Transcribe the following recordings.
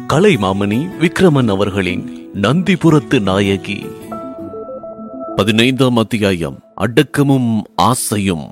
கலைமாமணி விக்ரமன் அவர்களின் நந்திபுரத்து நாயகி பதினைந்தாம் அத்தியாயம் அடக்கமும் ஆசையும்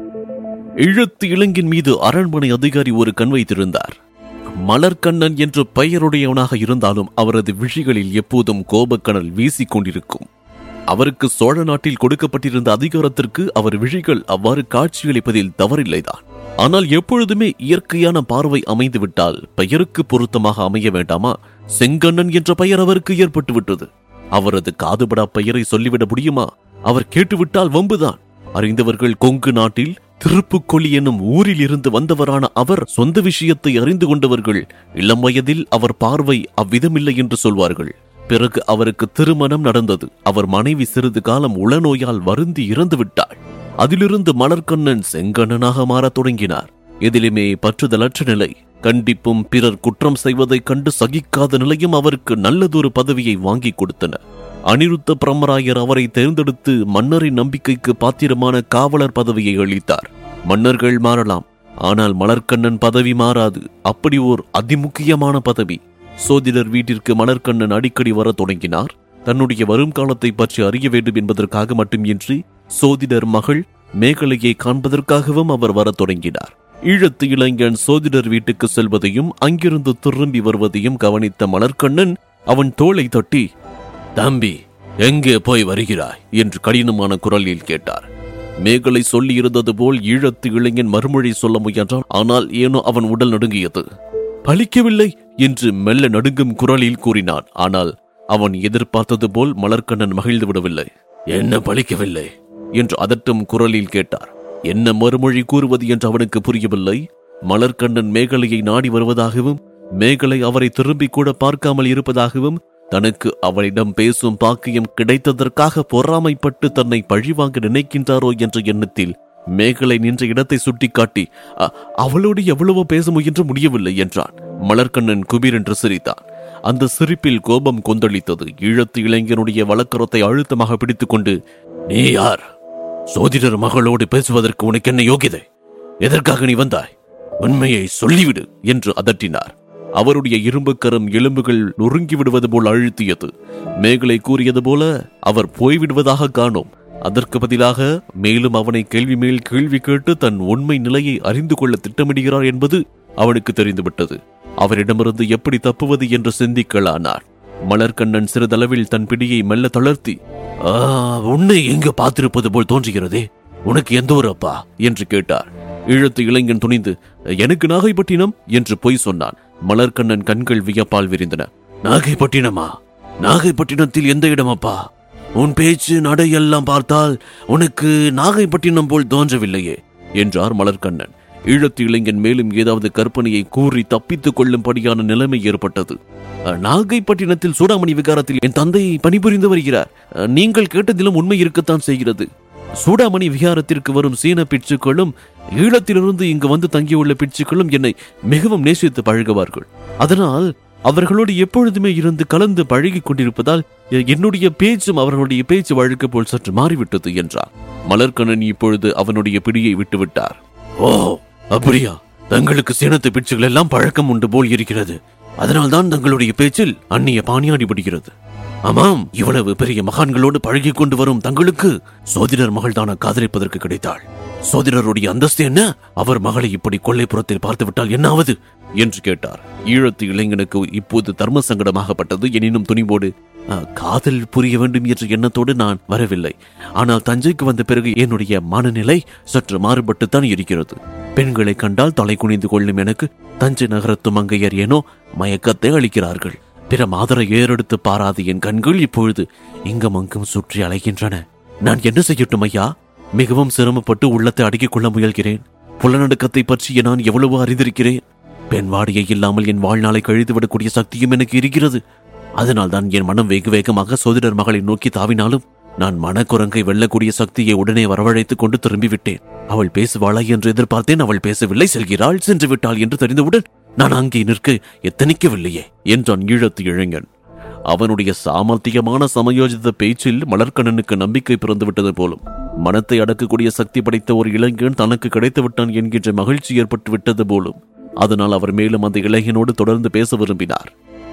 இழுத்து இளங்கின் மீது அரண்மனை அதிகாரி ஒரு கண் வைத்திருந்தார் மலர்கண்ணன் என்ற பெயருடையவனாக இருந்தாலும் அவரது விழிகளில் எப்போதும் கோபக்கணல் வீசிக் கொண்டிருக்கும் அவருக்கு சோழ நாட்டில் கொடுக்கப்பட்டிருந்த அதிகாரத்திற்கு அவர் விழிகள் அவ்வாறு காட்சியளிப்பதில் தவறில்லைதான் ஆனால் எப்பொழுதுமே இயற்கையான பார்வை அமைந்துவிட்டால் பெயருக்கு பொருத்தமாக அமைய வேண்டாமா செங்கண்ணன் என்ற பெயர் அவருக்கு ஏற்பட்டு விட்டது அவரது காதுபடா பெயரை சொல்லிவிட முடியுமா அவர் கேட்டுவிட்டால் வம்புதான் அறிந்தவர்கள் கொங்கு நாட்டில் திருப்புக்கொள்ளி என்னும் ஊரில் இருந்து வந்தவரான அவர் சொந்த விஷயத்தை அறிந்து கொண்டவர்கள் இளம் வயதில் அவர் பார்வை அவ்விதமில்லை என்று சொல்வார்கள் பிறகு அவருக்கு திருமணம் நடந்தது அவர் மனைவி சிறிது காலம் உளநோயால் வருந்தி இறந்து விட்டாள் அதிலிருந்து மலர்கண்ணன் செங்கண்ணனாக மாறத் தொடங்கினார் எதிலுமே பற்றுதலற்ற நிலை கண்டிப்பும் பிறர் குற்றம் செய்வதைக் கண்டு சகிக்காத நிலையும் அவருக்கு நல்லதொரு பதவியை வாங்கி கொடுத்தன அனிருத்த பிரம்மராயர் அவரை தேர்ந்தெடுத்து மன்னரின் நம்பிக்கைக்கு பாத்திரமான காவலர் பதவியை அளித்தார் மன்னர்கள் மாறலாம் ஆனால் மலர்கண்ணன் பதவி மாறாது அப்படி ஓர் அதிமுக்கியமான பதவி சோதிடர் வீட்டிற்கு மலர்கண்ணன் அடிக்கடி வரத் தொடங்கினார் தன்னுடைய வரும் காலத்தை பற்றி அறிய வேண்டும் என்பதற்காக மட்டுமின்றி சோதிடர் மகள் மேகலையை காண்பதற்காகவும் அவர் வரத் தொடங்கினார் ஈழத்து இளைஞன் சோதிடர் வீட்டுக்கு செல்வதையும் அங்கிருந்து திரும்பி வருவதையும் கவனித்த மலர்கண்ணன் அவன் தோளை தட்டி தம்பி எங்கே போய் வருகிறாய் என்று கடினமான குரலில் கேட்டார் மேகலை சொல்லி இருந்தது போல் ஈழத்து இளைஞன் மறுமொழி சொல்ல முயன்றான் ஆனால் ஏனோ அவன் உடல் நடுங்கியது பலிக்கவில்லை என்று மெல்ல நடுங்கும் குரலில் கூறினான் ஆனால் அவன் எதிர்பார்த்தது போல் மலர்கண்ணன் மகிழ்ந்து விடவில்லை என்ன பலிக்கவில்லை என்று அதட்டும் குரலில் கேட்டார் என்ன மறுமொழி கூறுவது என்று அவனுக்கு புரியவில்லை மலர்கண்ணன் மேகலையை நாடி வருவதாகவும் மேகலை அவரை திரும்பி கூட பார்க்காமல் இருப்பதாகவும் தனக்கு அவளிடம் பேசும் பாக்கியம் கிடைத்ததற்காக பொறாமைப்பட்டு தன்னை பழிவாங்க நினைக்கின்றாரோ என்ற எண்ணத்தில் மேகலை நின்ற இடத்தை சுட்டிக்காட்டி "அ- அவளோடு எவ்வளவோ பேச முயன்று முடியவில்லை என்றான் மலர்கண்ணன் குபீர் என்று சிரித்தான் அந்த சிரிப்பில் கோபம் கொந்தளித்தது ஈழத்து இளைஞனுடைய வழக்கரத்தை அழுத்தமாக பிடித்துக்கொண்டு நீ யார் சோதிடர் மகளோடு பேசுவதற்கு உனக்கு என்ன யோகிதை எதற்காக நீ வந்தாய் உண்மையை சொல்லிவிடு என்று அதட்டினார் அவருடைய இரும்புக்கரம் எலும்புகள் நொறுங்கி விடுவது போல் அழுத்தியது மேகலை கூறியது போல அவர் போய்விடுவதாக காணோம் அதற்கு பதிலாக மேலும் அவனை கேள்வி மேல் கேள்வி கேட்டு தன் உண்மை நிலையை அறிந்து கொள்ள திட்டமிடுகிறார் என்பது அவனுக்கு தெரிந்துவிட்டது அவரிடமிருந்து எப்படி தப்புவது என்று சிந்திக்கலானார் மலர்கண்ணன் சிறிதளவில் தன் பிடியை மெல்ல தளர்த்தி "ஆ, உன்னை எங்க பார்த்திருப்பது போல் தோன்றுகிறதே உனக்கு எந்த ஒரு அப்பா என்று கேட்டார் ஈழத்து இளைஞன் துணிந்து எனக்கு நாகைப்பட்டினம் என்று பொய் சொன்னான் மலர்கண்ணன் கண்கள் வியப்பால் விரிந்தன நாகைப்பட்டினமா நாகைப்பட்டினத்தில் எந்த இடம் அப்பா உன் பேச்சு நடை எல்லாம் பார்த்தால் உனக்கு நாகைப்பட்டினம் போல் தோன்றவில்லையே என்றார் மலர்கண்ணன் ஈழத்து இளைஞன் மேலும் ஏதாவது கற்பனையை கூறி தப்பித்துக் கொள்ளும்படியான நிலைமை ஏற்பட்டது அஹ், நாகைப்பட்டினத்தில் சூடாமணி விகாரத்தில் என் தந்தை பணிபுரிந்து வருகிறார் அஹ், நீங்கள் கேட்டதிலும் உண்மை இருக்கத்தான் செய்கிறது சூடாமணி விகாரத்திற்கு வரும் சீன பிட்சுக்களும் ஈழத்திலிருந்து இங்கு வந்து தங்கியுள்ள பிட்சுக்களும் என்னை மிகவும் நேசித்து பழகுவார்கள் அதனால் அவர்களோடு எப்பொழுதுமே இருந்து கலந்து பழகிக் கொண்டிருப்பதால் எ- என்னுடைய பேச்சும் அவர்களுடைய பேச்சு வழக்கு போல் சற்று மாறிவிட்டது என்றார் மலர்கண்ணன் இப்பொழுது அவனுடைய பிடியை விட்டுவிட்டார் ஓ அப்படியா தங்களுக்கு சீனத்து பிட்சுகள் எல்லாம் பழக்கம் உண்டு போல் இருக்கிறது அதனால்தான் தங்களுடைய பேச்சில் அந்நிய பாணியாடி விடுகிறது ஆமாம் இவ்வளவு பெரிய மகான்களோடு பழகிக் கொண்டு வரும் தங்களுக்கு சோதிடர் மகள் தான காதலிப்பதற்கு கிடைத்தாள் சோதிடருடைய அந்தஸ்து என்ன அவர் மகளை இப்படி கொல்லைப்புறத்தில் பார்த்து விட்டால் என்னாவது என்று கேட்டார் ஈழத்து இளைஞனுக்கு இப்போது தர்ம சங்கடமாகப்பட்டது எனினும் துணிவோடு "ஆ, காதல் புரிய வேண்டும் என்ற எண்ணத்தோடு நான் வரவில்லை ஆனால் தஞ்சைக்கு வந்த பிறகு என்னுடைய மனநிலை சற்று மாறுபட்டுத்தான் இருக்கிறது பெண்களை கண்டால் தலை குனிந்து கொள்ளும் எனக்கு தஞ்சை நகரத்து மங்கையர் ஏனோ மயக்கத்தை அளிக்கிறார்கள் பிற மாதரை ஏறெடுத்து பாராது என் கண்கள் இப்பொழுது இங்கும் அங்கும் சுற்றி அலைகின்றன நான் என்ன செய்யட்டும் ஐயா மிகவும் சிரமப்பட்டு உள்ளத்தை அடக்கிக் கொள்ள முயல்கிறேன் புலநடுக்கத்தை பற்றி நான் எவ்வளவு அறிந்திருக்கிறேன் பெண் வாடியை இல்லாமல் என் வாழ்நாளை கழித்து விடக்கூடிய சக்தியும் எனக்கு இருக்கிறது அதனால் தான் என் மனம் வெகு வேகமாக சோதிடர் மகளை நோக்கி தாவினாலும் நான் மனக்குரங்கை வெல்லக்கூடிய சக்தியை உடனே வரவழைத்துக் கொண்டு திரும்பிவிட்டேன் அவள் பேசுவாளா என்று எதிர்பார்த்தேன் அவள் பேசவில்லை செல்கிறாள் சென்று விட்டாள் என்று தெரிந்தவுடன் நான் அங்கே நிற்க எத்தனிக்கவில்லையே என்றான் ஈழத்து இளைஞன் அவனுடைய சாமர்த்தியமான சமயோஜித பேச்சில் மலர்கண்ணனுக்கு நம்பிக்கை பிறந்துவிட்டது போலும் மனத்தை அடக்கக்கூடிய சக்தி படைத்த ஒரு இளைஞன் தனக்கு கிடைத்து விட்டான் என்கின்ற மகிழ்ச்சி ஏற்பட்டு விட்டது போலும் அதனால் அவர் மேலும் அந்த இளைஞனோடு தொடர்ந்து பேச விரும்பினார்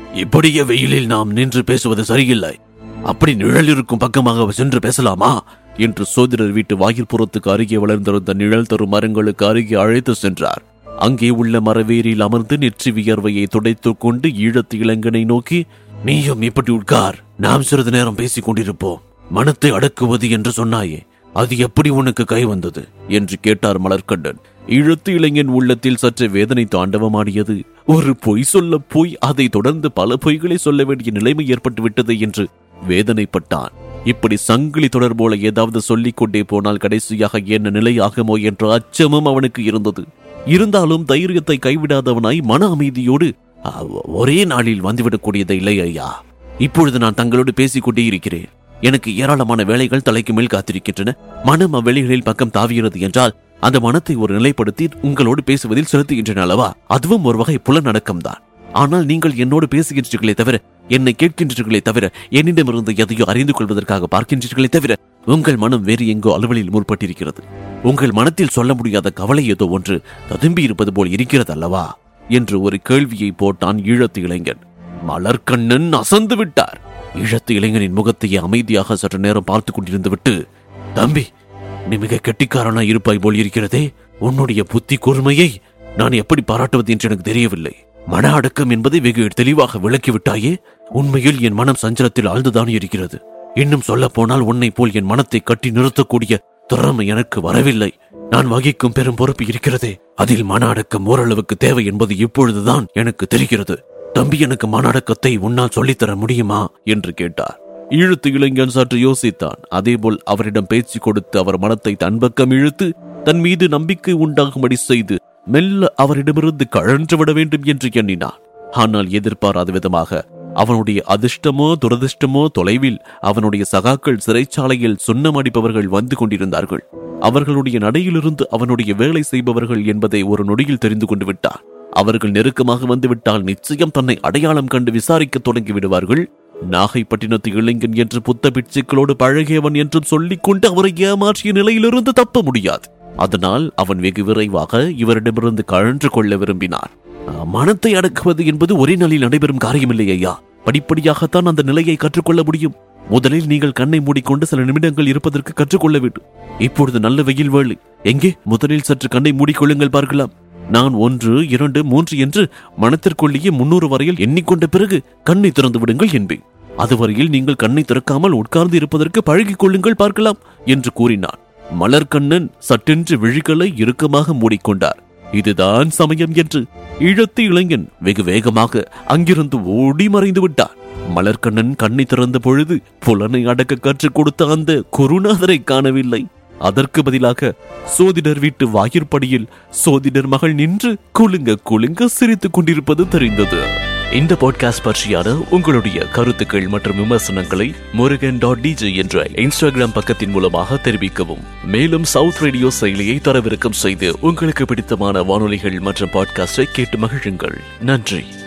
இப்படியே வெயிலில் நாம் நின்று பேசுவது சரியில்லை அப்படி நிழல் இருக்கும் பக்கமாக சென்று பேசலாமா என்று சோதரர் வீட்டு வாயிற்புறத்துக்கு அருகே வளர்ந்திருந்த நிழல் தரும் மரங்களுக்கு அருகே அழைத்து சென்றார் அங்கே உள்ள மரவேரியில் அமர்ந்து நெற்றி வியர்வையை துடைத்துக் கொண்டு ஈழத்து இளைஞனை நோக்கி நீயும் இப்படி உட்கார் நாம் சிறிது நேரம் பேசிக் கொண்டிருப்போம் மனத்தை அடக்குவது என்று சொன்னாயே அது எப்படி உனக்கு கை வந்தது என்று கேட்டார் மலர்கண்டன் இழுத்து இளைஞன் உள்ளத்தில் சற்று வேதனை தாண்டவமாடியது ஒரு பொய் சொல்ல போய் அதை தொடர்ந்து பல பொய்களை சொல்ல வேண்டிய நிலைமை ஏற்பட்டு விட்டது என்று வேதனைப்பட்டான் இப்படி சங்கிலி தொடர் போல ஏதாவது சொல்லிக் கொண்டே போனால் கடைசியாக என்ன நிலை ஆகுமோ என்ற அச்சமும் அவனுக்கு இருந்தது இருந்தாலும் தைரியத்தை கைவிடாதவனாய் மன அமைதியோடு "அ, ஒரே நாளில் வந்துவிடக்கூடியது இல்லை ஐயா இப்பொழுது நான் தங்களோடு பேசிக் கொண்டே இருக்கிறேன் எனக்கு ஏராளமான வேலைகள் தலைக்கு மேல் காத்திருக்கின்றன மனம் அவ்வெளிகளில் பக்கம் தாவுகிறது என்றால் அந்த மனத்தை ஒரு நிலைப்படுத்தி உங்களோடு பேசுவதில் செலுத்துகின்றன அல்லவா அதுவும் ஒரு வகை புலநடக்கம்தான் ஆனால் நீங்கள் என்னோடு பேசுகின்றீர்களே தவிர என்னை கேட்கின்றீர்களே தவிர என்னிடமிருந்து எதையோ அறிந்து கொள்வதற்காக பார்க்கின்றீர்களே தவிர உங்கள் மனம் வேறு எங்கோ அலுவலில் முற்பட்டிருக்கிறது உங்கள் மனத்தில் சொல்ல முடியாத கவலை ஏதோ ஒன்று ததும்பி இருப்பது போல் இருக்கிறது அல்லவா என்று ஒரு கேள்வியை போட்டான் ஈழத்து இளைஞன் மலர்கண்ணன் அசந்து விட்டார் ஈழத்து இளைஞனின் முகத்தையே அமைதியாக சற்று நேரம் பார்த்து கொண்டிருந்து விட்டு தம்பி நீ மிக கெட்டிக்காரனா இருப்பாய் போல் இருக்கிறதே உன்னுடைய புத்தி கூர்மையை நான் எப்படி பாராட்டுவது என்று எனக்கு தெரியவில்லை மன அடக்கம் என்பதை வெகு தெளிவாக விளக்கிவிட்டாயே உண்மையில் என் மனம் சஞ்சலத்தில் ஆழ்ந்துதான் இருக்கிறது இன்னும் சொல்ல போனால் உன்னை போல் என் மனத்தை கட்டி நிறுத்தக்கூடிய திறமை எனக்கு வரவில்லை நான் வகிக்கும் பெரும் பொறுப்பு இருக்கிறதே அதில் மன அடக்கம் ஓரளவுக்கு தேவை என்பது இப்பொழுதுதான் எனக்கு தெரிகிறது தம்பி எனக்கு மன அடக்கத்தை உன்னால் சொல்லித்தர முடியுமா என்று கேட்டார் இழுத்து இளைஞன் சற்று யோசித்தான் அதேபோல் அவரிடம் பேச்சு கொடுத்து அவர் மனத்தை தன் பக்கம் இழுத்து தன் மீது நம்பிக்கை உண்டாகும்படி செய்து மெல்ல அவரிடமிருந்து கழன்று விட வேண்டும் என்று எண்ணினான் ஆனால் எதிர்பாராத விதமாக அவனுடைய அதிர்ஷ்டமோ துரதிர்ஷ்டமோ தொலைவில் அவனுடைய சகாக்கள் சிறைச்சாலையில் சுண்ணமடிப்பவர்கள் வந்து கொண்டிருந்தார்கள் அவர்களுடைய நடையிலிருந்து அவனுடைய வேலை செய்பவர்கள் என்பதை ஒரு நொடியில் தெரிந்து கொண்டு விட்டான் அவர்கள் நெருக்கமாக வந்துவிட்டால் நிச்சயம் தன்னை அடையாளம் கண்டு விசாரிக்க தொடங்கி விடுவார்கள் நாகைப்பட்டினத்து இளைஞன் என்று புத்த பிட்சுக்களோடு பழகியவன் என்றும் சொல்லிக் கொண்டு அவரை ஏமாற்றிய நிலையிலிருந்து தப்ப முடியாது அதனால் அவன் வெகு விரைவாக இவரிடமிருந்து கழன்று கொள்ள விரும்பினார் "ஆ, மனத்தை அடக்குவது என்பது ஒரே நாளில் நடைபெறும் காரியமில்லை ஐயா படிப்படியாகத்தான் அந்த நிலையை கற்றுக்கொள்ள முடியும் முதலில் நீங்கள் கண்ணை மூடிக்கொண்டு சில நிமிடங்கள் இருப்பதற்கு கற்றுக்கொள்ள வேண்டும் இப்பொழுது நல்ல வெயில் வேளை எங்கே முதலில் சற்று கண்ணை மூடிக்கொள்ளுங்கள் பார்க்கலாம் நான் ஒன்று இரண்டு மூன்று என்று மனத்திற்குள்ளேயே முன்னூறு வரையில் எண்ணிக்கொண்ட பிறகு கண்ணை திறந்து விடுங்கள் என்பேன் அதுவரையில் நீங்கள் கண்ணை திறக்காமல் உட்கார்ந்து இருப்பதற்கு பழகிக் கொள்ளுங்கள் பார்க்கலாம் என்று கூறினான் மலர்கண்ணன் சட்டென்று விழிகளை இறுக்கமாக மூடிக்கொண்டார் இதுதான் சமயம் என்று இழத்து இளைஞன் வெகு வேகமாக அங்கிருந்து ஓடி மறைந்து விட்டார் மலர்கண்ணன் கண்ணை திறந்த பொழுது புலனை அடக்க கற்றுக் கொடுத்த அந்த குருநாதரை காணவில்லை அதற்கு பதிலாக சோதிடர் வீட்டு வாயிற்படியில் சோதிடர் மகள் நின்று குலுங்க குலுங்க சிரித்துக் கொண்டிருப்பது தெரிந்தது இந்த பாட்காஸ்ட் பற்றியான உங்களுடைய கருத்துக்கள் மற்றும் விமர்சனங்களை முருகன் டாட் டிஜே என்ற இன்ஸ்டாகிராம் பக்கத்தின் மூலமாக தெரிவிக்கவும் மேலும் சவுத் ரேடியோ செயலியை தரவிறக்கம் செய்து உங்களுக்கு பிடித்தமான வானொலிகள் மற்றும் பாட்காஸ்டை கேட்டு மகிழுங்கள் நன்றி